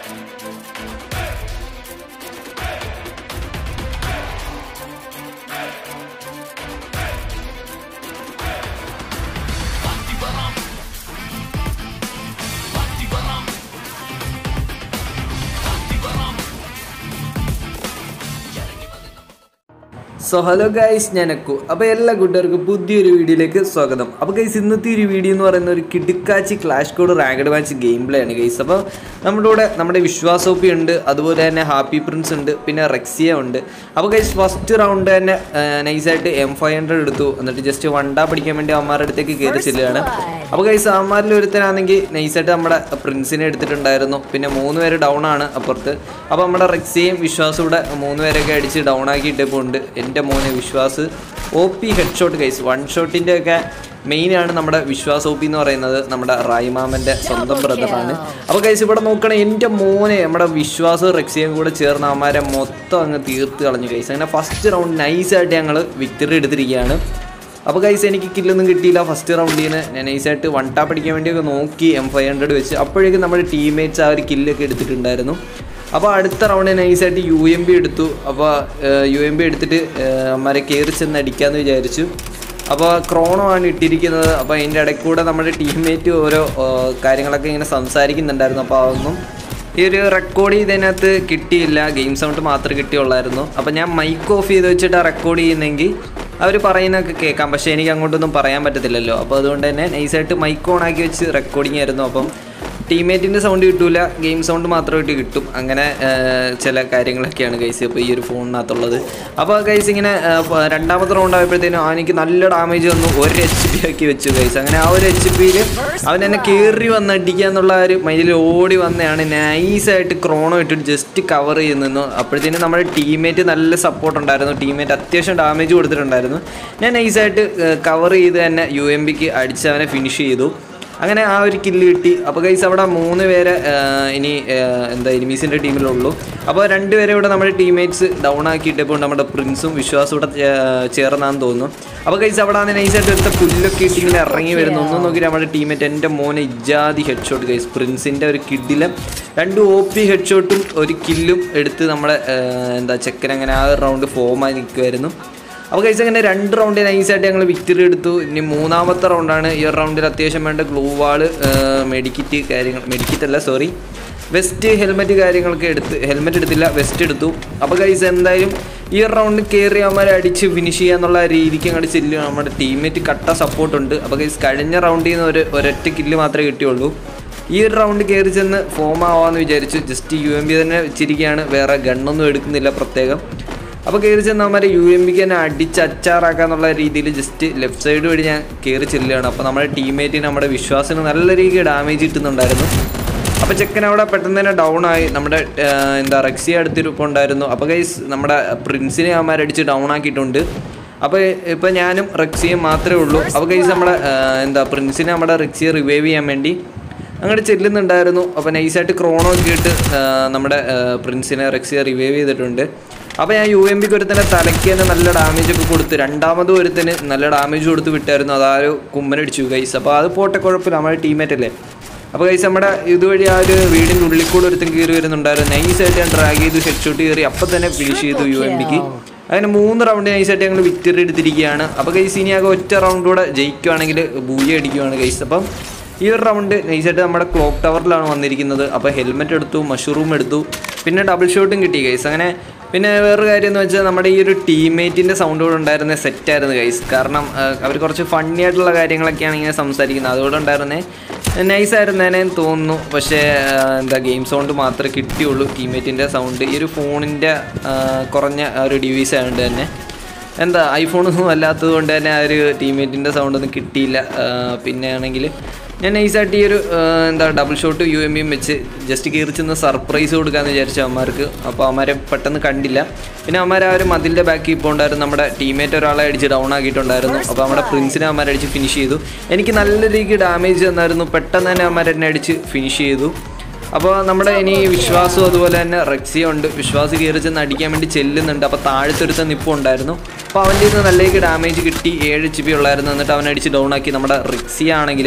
So hello guys ഞാൻ അക്കു അപ്പോൾ എല്ലാ കൂട്ടുകാർക്കും പുതിയൊരു വീഡിയോയിലേക്ക് സ്വാഗതം അപ്പോൾ ഗൈസ് ഇന്നത്തെ ഒരു വീഡിയോ എന്ന് പറയുന്ന ഒരു കിടുക്കാച്ചി clash code ranked match game play ആണ് ഗൈസ് അപ്പോൾ നമ്മുടെ കൂടെ നമ്മുടെ വിശ്വാസോപ്പി ഉണ്ട് അതുപോലെ തന്നെ ഹാപ്പി പ്രിൻസ് ഉണ്ട് പിന്നെ റെക്സിയ ഉണ്ട് അപ്പോൾ ഗൈസ് ഫസ്റ്റ് റൗണ്ട് തന്നെ നൈസായിട്ട് എം ഫൈവ് ഹൺഡ്രഡ് എടുത്തു എന്നിട്ട് ജസ്റ്റ് വണ്ടാ പിടിക്കാൻ വേണ്ടി അമ്മമാരുടെ അടുത്തേക്ക് കയറി ചെല്ലുകയാണ് അപ്പോൾ ഗൈസ് അമ്മമാരിൽ ഒരുത്തനാണെങ്കിൽ നൈസായിട്ട് നമ്മുടെ പ്രിൻസിനെ എടുത്തിട്ടുണ്ടായിരുന്നു പിന്നെ മൂന്ന് പേര് ഡൗൺ ആണ് അപ്പുറത്ത് അപ്പോൾ നമ്മുടെ റെക്സിയും വിശ്വാസും കൂടെ മൂന്ന് പേരൊക്കെ അടിച്ച് ഡൗൺ ആക്കിയിട്ടിപ്പോൾ ഉണ്ട് എൻ്റെ മോനെ വിശ്വാസ് O P headshot guys one ഷോട്ടിൻ്റെ ഒക്കെ മെയിനാണ് നമ്മുടെ വിശ്വാസ് ഒ പി എന്ന് പറയുന്നത് നമ്മുടെ റായിമാമൻ്റെ സ്വന്തം ബ്രദറാണ് അപ്പോൾ ഗൈസ് ഇവിടെ നോക്കണേ എൻ്റെ മോനെ നമ്മുടെ വിശ്വാസ് റെക്സിയും കൂടെ ചേർന്ന് അവന്മാരെ മൊത്തം അങ്ങ് തീർത്ത് കളഞ്ഞു ഗൈസ് അങ്ങനെ ഫസ്റ്റ് റൗണ്ട് നൈസായിട്ട് ഞങ്ങൾ വിക്ടറി എടുത്തിരിക്കുകയാണ് അപ്പോൾ ഗൈസ് എനിക്ക് കില്ലൊന്നും കിട്ടിയില്ല ഫസ്റ്റ് റൗണ്ടിൽ നിന്ന് ഞാൻ നൈസായിട്ട് വൺ ടാപ്പ് അടിക്കാൻ വേണ്ടിയൊക്കെ നോക്കി എം ഫൈവ് ഹൺഡ്രഡ് വെച്ച് അപ്പോഴേക്കും നമ്മുടെ ടീംമേറ്റ്സ് ആ ഒരു കില്ലൊക്കെ എടുത്തിട്ടുണ്ടായിരുന്നു അപ്പോൾ അടുത്ത റൗണ്ട് നൈസായിട്ട് യു എം ബി എടുത്തു അപ്പോൾ യു എം ബി എടുത്തിട്ട് അമ്മമാരെ കയറി ചെന്ന് അടിക്കാമെന്ന് വിചാരിച്ചു അപ്പോൾ ക്രോണോ ആണ് ഇട്ടിരിക്കുന്നത് അപ്പോൾ അതിൻ്റെ ഇടയ്ക്ക് കൂടെ നമ്മുടെ ടീംമേറ്റ് ഓരോ ആ, കാര്യങ്ങളൊക്കെ ഇങ്ങനെ സംസാരിക്കുന്നുണ്ടായിരുന്നു അപ്പോൾ അതൊന്നും ഈ ഒരു റെക്കോർഡ് ചെയ്തതിനകത്ത് കിട്ടിയില്ല ഗെയിം സൗണ്ട് മാത്രമേ കിട്ടിയുള്ളായിരുന്നു അപ്പോൾ ഞാൻ മൈക്ക് ഓഫ് ചെയ്ത് വെച്ചിട്ട് റെക്കോർഡ് ചെയ്യുന്നെങ്കിൽ അവർ പറയുന്നതൊക്കെ കേൾക്കാം പക്ഷേ എനിക്ക് അങ്ങോട്ടൊന്നും പറയാൻ പറ്റത്തില്ലല്ലോ അപ്പോൾ അതുകൊണ്ട് തന്നെ നൈസായിട്ട് മൈക്ക് ഓൺ ആക്കി വെച്ച് റെക്കോർഡിംഗ് ആയിരുന്നു അപ്പം ടീമേറ്റിൻ്റെ സൗണ്ട് കിട്ടൂല ഗെയിം സൗണ്ട് മാത്രമായിട്ട് കിട്ടും അങ്ങനെ ആ, ചില കാര്യങ്ങളൊക്കെയാണ് ഗൈസ് ഇപ്പോൾ ഈ ഒരു ഫോണിനകത്തുള്ളത് അപ്പോൾ ഗൈസ് ഇങ്ങനെ ആ, പ- രണ്ടാമത്തെ റൗണ്ട് ആയപ്പോഴത്തേനും അവനിക്ക് നല്ല ഡാമേജ് വന്നു ഒരു എച്ച് പി ആക്കി വെച്ചു ഗൈസ് അങ്ങനെ ആ ഒരു എച്ച് പിയിൽ അവൻ എന്നെ കയറി വന്ന് അടിക്കുക എന്നുള്ള ആ ഒരു മൈലിൽ ഓടി വന്നതാണ് നൈസായിട്ട് ക്രോണോ ഇട്ടിട്ട് ജസ്റ്റ് കവർ ചെയ്യുന്നു അപ്പോഴത്തേനും നമ്മുടെ ടീമേറ്റ് നല്ല സപ്പോർട്ട് ഉണ്ടായിരുന്നു ടീമേറ്റ് അത്യാവശ്യം ഡാമേജ് കൊടുത്തിട്ടുണ്ടായിരുന്നു ഞാൻ നൈസായിട്ട് കവർ ചെയ്ത് തന്നെ യു എം ബിക്ക് അടിച്ച് അവനെ ഫിനിഷ് ചെയ്തു അങ്ങനെ ആ ഒരു കില്ല് കിട്ടി അപ്പോൾ ഗൈസ് അവിടെ മൂന്ന് പേരെ ആ, ഇനി ആ, എന്താ എനിമീസിൻ്റെ ടീമിലുള്ളൂ അപ്പോൾ രണ്ടുപേരെ ഇവിടെ നമ്മുടെ ടീംമേറ്റ്സ് ഡൗൺ ആക്കിയിട്ടപ്പോൾ നമ്മുടെ പ്രിൻസും വിശ്വാസും ഇവിടെ ചേ- ചേർന്നാന്ന് തോന്നുന്നു അപ്പോൾ ഗൈസ് അവിടെ ആണ് നൈസായിട്ട് എടുത്ത പുല്ലൊക്കെ ഇട്ട് ഇങ്ങനെ ഇറങ്ങി വരുന്നു ഒന്നും നോക്കി നമ്മുടെ ടീമേറ്റ് എൻ്റെ മോനെ ഇജാതി ഹെഡ് ഷോട്ട് ഗൈസ് പ്രിൻസിൻ്റെ ഒരു കിഡിലും രണ്ട് ഒ പി ഹെഡ് ഷോട്ടും ഒരു കില്ലും എടുത്ത് നമ്മുടെ ആ, എന്താ ചെക്കൻ അങ്ങനെ ആ റൗണ്ട് ഫോമായി നിൽക്കുമായിരുന്നു അപ്പോൾ കഴിച്ച് അങ്ങനെ രണ്ട് റൗണ്ട് നൈസായിട്ട് ഞങ്ങൾ വിക്ടറി എടുത്തു ഇനി മൂന്നാമത്തെ റൗണ്ടാണ് ഈ ഒരു റൗണ്ടിൽ അത്യാവശ്യം വേണ്ട ഗ്ലൂ വാള് മെഡിക്കിറ്റ് കാര്യങ്ങൾ മെഡിക്കിറ്റ് അല്ല സോറി വെസ്റ്റ് ഹെൽമെറ്റ് കാര്യങ്ങളൊക്കെ എടുത്ത് ഹെൽമെറ്റ് എടുത്തില്ല വെസ്റ്റ് എടുത്തു അപ്പോൾ കൈസ് എന്തായാലും ഈ ഒരു റൗണ്ട് കയറി അവന്മാരെ അടിച്ച് ഫിനിഷ് ചെയ്യാന്നുള്ള രീതിക്ക് അങ്ങോട്ട് ചെല്ലുക നമ്മുടെ ടീമേറ്റ് കട്ട സപ്പോർട്ടുണ്ട് അപ്പോൾ കൈസ് കഴിഞ്ഞ റൗണ്ടിൽ നിന്ന് ഒരു ഒരൊറ്റ കില്ല് മാത്രമേ കിട്ടിയുള്ളൂ ഈ ഒരു റൗണ്ട് കയറി ചെന്ന് ഫോം ആവാമെന്ന് വിചാരിച്ചു ജസ്റ്റ് യു എം ബി തന്നെ വെച്ചിരിക്കുകയാണ് വേറെ ഗണ്ണൊന്നും എടുക്കുന്നില്ല പ്രത്യേകം അപ്പോൾ കയറി ചെന്ന് അവന്മാരെ യു എം ബിക്ക് തന്നെ അടിച്ച് അച്ചാറാക്കാന്നുള്ള രീതിയിൽ ജസ്റ്റ് ലെഫ്റ്റ് സൈഡ് വഴി ഞാൻ കയറി ചെല്ലുകയാണ് അപ്പോൾ നമ്മുടെ ടീമേറ്റിന് നമ്മുടെ വിശ്വാസത്തിന് നല്ല രീതിക്ക് ഡാമേജ് കിട്ടുന്നുണ്ടായിരുന്നു അപ്പോൾ ചെക്കൻ അവിടെ പെട്ടെന്ന് തന്നെ ഡൗൺ ആയി നമ്മുടെ ആ, എന്താ റെക്സിയ അടുത്തിരിപ്പുണ്ടായിരുന്നു അപ്പോൾ ഗൈസ് നമ്മുടെ പ്രിൻസിനെ അവന്മാരടിച്ച് ഡൗൺ ആക്കിയിട്ടുണ്ട് അപ്പോൾ ഇപ്പോൾ ഞാനും റെക്സിയും മാത്രമേ ഉള്ളൂ അപ്പോൾ ഗൈസ് നമ്മുടെ ആ, എന്താ പ്രിൻസിനെ നമ്മുടെ റെക്സിയെ റിവൈവ് ചെയ്യാൻ വേണ്ടി അങ്ങോട്ട് ചെല്ലുന്നുണ്ടായിരുന്നു അപ്പോൾ നൈസായിട്ട് ക്രോണോ ഒക്കെ ഇട്ട് ആ, നമ്മുടെ ആ, പ്രിൻസിനെ റെക്സിയെ റിവൈവ് ചെയ്തിട്ടുണ്ട് അപ്പോൾ ഞാൻ യു എം ബിക്ക് ഒരുത്തനെ തലയ്ക്ക് തന്നെ നല്ല ഡാമേജ് ഒക്കെ കൊടുത്ത് രണ്ടാമത് ഒരുത്തന് നല്ല ഡാമേജ് കൊടുത്ത് വിട്ടായിരുന്നു അതാരും കുമ്മനടിച്ചു ഗൈസ് അപ്പോൾ അത് പോട്ടെ കുഴപ്പമില്ല നമ്മുടെ ടീമേറ്റ് അല്ലേ അപ്പോൾ ഗൈസ് നമ്മുടെ ഇതുവഴി ആ ഒരു വീടിൻ്റെ ഉള്ളിൽ കൂടെ ഒരുത്തൻ കയറി വരുന്നുണ്ടായിരുന്നു നൈസായിട്ട് ഞാൻ ഡ്രാഗ് ചെയ്തു ഹെഡ് ഷോട്ട് കയറി അപ്പം തന്നെ ഫിനിഷ് ചെയ്തു യു എം ബിക്ക് അങ്ങനെ മൂന്ന് റൗണ്ട് നൈസായിട്ട് ഞങ്ങൾ വിക്ടറി എടുത്തിരിക്കുകയാണ് അപ്പോൾ ഗൈസ് ഇനി ആകെ ഒറ്റ റൗണ്ട് കൂടെ ജയിക്കുവാണെങ്കിൽ ബൂയ അടിക്കുവാണ് ഗൈസ് അപ്പം ഈ ഒരു റൗണ്ട് നൈസായിട്ട് നമ്മുടെ ക്ലോക്ക് ടവറിലാണ് വന്നിരിക്കുന്നത് അപ്പോൾ ഹെൽമെറ്റ് എടുത്തു മഷ്റൂം എടുത്തു പിന്നെ ഡബിൾ ഷോട്ടും കിട്ടി ഗൈസ് അങ്ങനെ പിന്നെ വേറൊരു കാര്യം എന്ന് വെച്ചാൽ നമ്മുടെ ഈ ഒരു ടീംമേറ്റിൻ്റെ സൗണ്ട് കൂടെ ഉണ്ടായിരുന്ന സെറ്റായിരുന്നു ഗൈസ് കാരണം അവർ കുറച്ച് ഫണ്ണി ആയിട്ടുള്ള കാര്യങ്ങളൊക്കെയാണ് ഇങ്ങനെ സംസാരിക്കുന്നത് അതുകൂടെ ഉണ്ടായിരുന്നേ നൈസായിരുന്നേനെ തോന്നുന്നു പക്ഷേ ആ, എന്താ ഗെയിം സൗണ്ട് മാത്രമേ കിട്ടിയുള്ളൂ ടീംമേറ്റിൻ്റെ സൗണ്ട് ഈ ഒരു ഫോണിൻ്റെ കുറഞ്ഞ ആ ഒരു ഡിവൈസ് ആയതുകൊണ്ട് തന്നെ എന്താ ഐഫോണൊന്നും അല്ലാത്തത് കൊണ്ട് തന്നെ ആ ഒരു ടീമേറ്റിൻ്റെ സൗണ്ടൊന്നും കിട്ടിയില്ല ആ, പിന്നെ ആണെങ്കിൽ ഞാൻ നൈസായിട്ട് ഈ ഒരു ആ, എന്താ ഡബിൾ ഷോട്ട് യു എം ബിയും വെച്ച് ജസ്റ്റ് കയറി ചെന്ന് സർപ്രൈസ് കൊടുക്കാമെന്ന് വിചാരിച്ചു അമ്മമാർക്ക് അപ്പോൾ അമ്മമാരെ പെട്ടെന്ന് കണ്ടില്ല പിന്നെ അമ്മമാർ ആ ഒരു മതിലിൻ്റെ ബാക്കിൽ ഇപ്പോൾ ഉണ്ടായിരുന്നു നമ്മുടെ ടീമേറ്റ് ഒരാളെ അടിച്ച് ഡൗൺ ആക്കിയിട്ടുണ്ടായിരുന്നു അപ്പോൾ നമ്മുടെ പ്രിൻസിനെ അമ്മമാരെ അടിച്ച് ഫിനിഷ് ചെയ്തു എനിക്ക് നല്ല രീതിക്ക് ഡാമേജ് തന്നായിരുന്നു പെട്ടെന്ന് തന്നെ അമ്മമാർ എന്നെ അടിച്ച് ഫിനിഷ് ചെയ്തു അപ്പോൾ നമ്മുടെ ഇനി വിശ്വാസവും അതുപോലെ തന്നെ റെക്സിയ ഉണ്ട് വിശ്വാസ് കയറി ചെന്ന് അടിക്കാൻ വേണ്ടി ചെല്ലുന്നുണ്ട് അപ്പോൾ താഴത്തൊരുത്ത നിപ്പം ഉണ്ടായിരുന്നു അപ്പോൾ അവൻ്റെ നിന്ന് നല്ലേക്ക് ഡാമേജ് കിട്ടി ഏഴ് എച്ച് പി ഉള്ളായിരുന്നു എന്നിട്ട് അവനെ അടിച്ച് ഡൗൺ ആക്കി നമ്മുടെ റിക്സിയ ആണെങ്കിൽ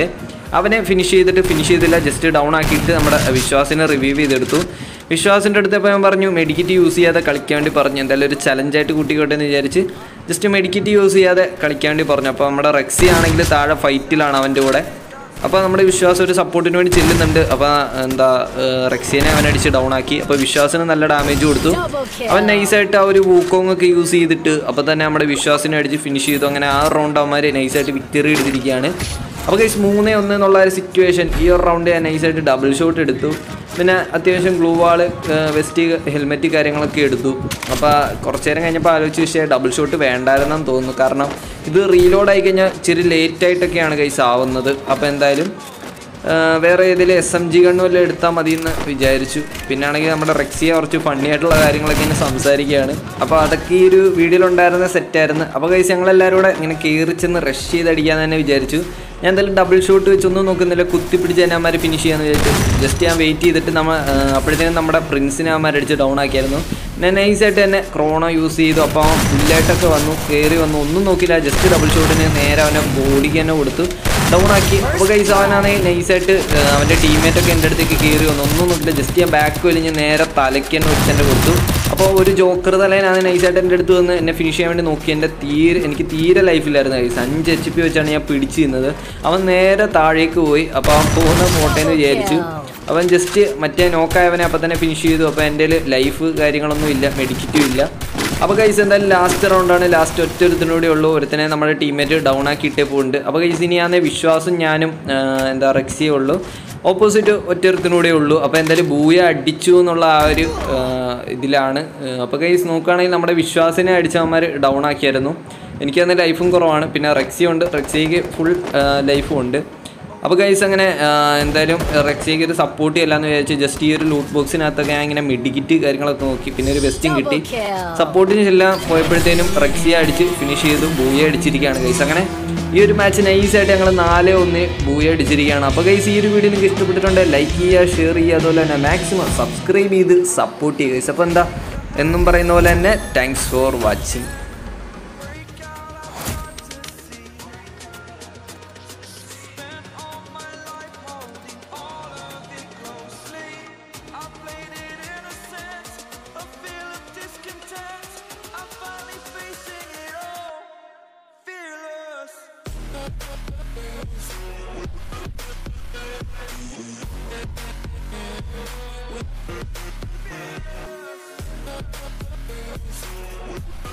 അവനെ ഫിനിഷ് ചെയ്തിട്ട് ഫിനിഷ് ചെയ്തില്ല ജസ്റ്റ് ഡൗൺ ആക്കിയിട്ട് നമ്മുടെ വിശ്വാസിനെ റിവീവ് ചെയ്തെടുത്തു വിശ്വാസിൻ്റെ അടുത്ത് ഇപ്പോൾ ഞാൻ പറഞ്ഞു മെഡിക്കറ്റ് യൂസ് ചെയ്യാതെ കളിക്കാൻ വേണ്ടി പറഞ്ഞു എന്തായാലും ഒരു ചലഞ്ചായിട്ട് കൂട്ടിക്കോട്ടെ എന്ന് വിചാരിച്ച് ജസ്റ്റ് മെഡിക്കറ്റ് യൂസ് ചെയ്യാതെ കളിക്കാൻ വേണ്ടി പറഞ്ഞു അപ്പോൾ നമ്മുടെ റെക്സി ആണെങ്കിൽ താഴെ ഫൈറ്റിലാണ് അവൻ്റെ കൂടെ അപ്പോൾ നമ്മുടെ വിശ്വാസം ഒരു സപ്പോർട്ടിന് വേണ്ടി ചെല്ലുന്നുണ്ട് അപ്പോൾ എന്താ ഏഹ്, റെക്സിനെ അവൻ അടിച്ച് ഡൗൺ ആക്കി അപ്പോൾ വിശ്വാസിന് നല്ല ഡാമേജ് കൊടുത്തു അവൻ നൈസായിട്ട് ആ ഒരു വൂക്കോങ് ഒക്കെ യൂസ് ചെയ്തിട്ട് അപ്പോൾ തന്നെ നമ്മുടെ വിശ്വാസിനെ അടിച്ച് ഫിനിഷ് ചെയ്തു അങ്ങനെ ആ റൗണ്ട് അവന്മാർ നൈസായിട്ട് വിക്ടറി എടുത്തിരിക്കുകയാണ് അപ്പോൾ കൈസ് മൂന്നേ ഒന്ന് എന്നുള്ള ഒരു സിറ്റുവേഷൻ ഈ ഒരു റൗണ്ട് ഞാൻ നൈസായിട്ട് ഡബിൾ ഷോട്ട് എടുത്തു പിന്നെ അത്യാവശ്യം ഗ്ലൂ വാള് വെസ്റ്റ് ഹെൽമെറ്റ് കാര്യങ്ങളൊക്കെ എടുത്തു അപ്പോൾ കുറച്ച് നേരം കഴിഞ്ഞപ്പോൾ ആലോചിച്ച് പക്ഷേ ഡബിൾ ഷോട്ട് വേണ്ടായിരുന്നെന്ന് തോന്നുന്നു കാരണം ഇത് റീലോഡ് ആയി കഴിഞ്ഞാൽ ഇച്ചിരി ലേറ്റ് ആയിട്ടൊക്കെയാണ് കൈസ് ആവുന്നത് അപ്പോൾ എന്തായാലും ആ, വേറെ ഏതെങ്കിലും എസ് എം ജി ഗണ്ണും വല്ലതും എടുത്താൽ മതി എന്ന് വിചാരിച്ചു പിന്നെ ആണെങ്കിൽ നമ്മുടെ റെക്സിയെ കുറച്ച് ഫണ്ണി ആയിട്ടുള്ള കാര്യങ്ങളൊക്കെ ഇങ്ങനെ സംസാരിക്കുകയാണ് അപ്പോൾ അതൊക്കെ ഈ ഒരു വീഡിയോയിലുണ്ടായിരുന്ന സെറ്റായിരുന്നു അപ്പോൾ കൈസ് ഞങ്ങളെല്ലാവരും കൂടെ ഇങ്ങനെ കയറി ചെന്ന് റഷ് ചെയ്തടിക്കാൻ തന്നെ വിചാരിച്ചു ഞാൻ എന്തായാലും ഡബിൾ ഷോട്ട് വെച്ചൊന്നും നോക്കുന്നില്ല കുത്തി പിടിച്ച് തന്നെ അമ്മമാർ ഫിനിഷ് ചെയ്യാന്ന് വിചാരിച്ചു ജസ്റ്റ് ഞാൻ വെയിറ്റ് ചെയ്തിട്ട് നമ്മൾ അപ്പോഴത്തേനും നമ്മുടെ പ്രിൻസിനെ അമ്മമാർ അടിച്ച് ഡൗൺ ആക്കിയായിരുന്നു ഞാൻ നൈസായിട്ട് തന്നെ ക്രോണോ യൂസ് ചെയ്തു അപ്പോൾ അവൻ ഫുള്ളായിട്ടൊക്കെ വന്നു കയറി വന്നു ഒന്നും നോക്കില്ല ജസ്റ്റ് ഡബിൾ ഷോട്ടിന് നേരെ അവനെ ബോഡിക്ക് തന്നെ കൊടുത്തു ഡൗൺ ആക്കി അപ്പോൾ കൈസ് അവനാണെങ്കിൽ നൈസായിട്ട് അവൻ്റെ ടീമേറ്റ് ഒക്കെ എൻ്റെ അടുത്തേക്ക് കയറി വന്നു ഒന്നും നോക്കില്ല ജസ്റ്റ് ഞാൻ ബാക്ക് വലിഞ്ഞ് നേരെ തലയ്ക്ക് തന്നെ വെച്ച് തന്നെ കൊടുത്തു അപ്പോൾ ഒരു ജോക്കർ തലേനാണ് നൈസായിട്ട് എൻ്റെ അടുത്ത് വന്ന് എന്നെ ഫിനിഷ് ചെയ്യാൻ വേണ്ടി നോക്കി എൻ്റെ തീരെ എനിക്ക് തീരെ ലൈഫില്ലായിരുന്നു കൈസ് അഞ്ച് എച്ച് പി വെച്ചാണ് ഞാൻ പിടിച്ച് നിന്നത് അവൻ നേരെ താഴേക്ക് പോയി അപ്പോൾ അവൻ പോകുന്ന പോട്ടേന്ന് വിചാരിച്ചു അവൻ ജസ്റ്റ് മറ്റേ നോക്കായവനെ അപ്പം തന്നെ ഫിനിഷ് ചെയ്തു അപ്പോൾ എൻ്റെ ലൈഫ് കാര്യങ്ങളൊന്നും ഇല്ല മെഡിക്കറ്റും ഇല്ല അപ്പോൾ കൈസ് എന്തായാലും ലാസ്റ്റ് റൗണ്ടാണ് ലാസ്റ്റ് ഒറ്റ ഒരുത്തിനൂടെ ഉള്ളൂ ഒരുത്തനെ നമ്മുടെ ടീമേറ്റ് ഡൗൺ ആക്കി ഇട്ടേ പോകുന്നുണ്ട് അപ്പോൾ കൈസ് ഇനി ഞാൻ വിശ്വാസം ഞാനും ആ, എന്താ റെക്സിയേ ഉള്ളൂ ഓപ്പോസിറ്റ് ഒറ്റൊരുത്തിനൂടെ ഉള്ളൂ അപ്പോൾ എന്തായാലും ബൂയ അടിച്ചു എന്നുള്ള ആ ഒരു ആ, ഇതിലാണ് അപ്പോൾ കൈസ് നോക്കുകയാണെങ്കിൽ നമ്മുടെ വിശ്വാസിനെ അടിച്ചവന്മാർ ഡൗൺ ആക്കിയായിരുന്നു എനിക്ക് അന്ന് ലൈഫും കുറവാണ് പിന്നെ റെക്സി ഉണ്ട് റെക്സിക്ക് ഫുൾ ലൈഫും ഉണ്ട് അപ്പോൾ ഗൈസ് അങ്ങനെ ആ, എന്തായാലും റെക്സിക്ക് ഒരു സപ്പോർട്ട് ചെയ്യലാന്ന് വിചാരിച്ച് ജസ്റ്റ് ഈ ഒരു ലൂട്ട് ബോക്സിനകത്തൊക്കെ ഞാൻ ഇങ്ങനെ മെഡിക്കിറ്റ് കാര്യങ്ങളൊക്കെ നോക്കി പിന്നെ ഒരു വെസ്റ്റും കിട്ടി സപ്പോർട്ടിന് ചെല്ലാൻ പോയപ്പോഴത്തേനും റെക്സിയെ അടിച്ച് ഫിനിഷ് ചെയ്തു ബൂയ അടിച്ചിരിക്കുകയാണ് ഗൈസ് അങ്ങനെ ഈ ഒരു മാച്ച് നൈസായിട്ട് ഞങ്ങൾ നാല് ഒന്ന് ബൂയ അടിച്ചിരിക്കുകയാണ് അപ്പോൾ ഗൈസ് ഈ ഒരു വീഡിയോ നിങ്ങൾക്ക് ഇഷ്ടപ്പെട്ടിട്ടുണ്ടെങ്കിൽ ലൈക്ക് ചെയ്യുക ഷെയർ ചെയ്യുക അതുപോലെ തന്നെ മാക്സിമം സബ്സ്ക്രൈബ് ചെയ്ത് സപ്പോർട്ട് ചെയ്യുക ഗൈസ് അപ്പോൾ എന്താ എന്നും പറയുന്ന പോലെ തന്നെ താങ്ക്സ് ഫോർ വാച്ചിങ്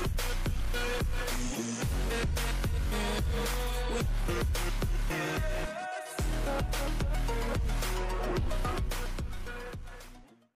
Yeah.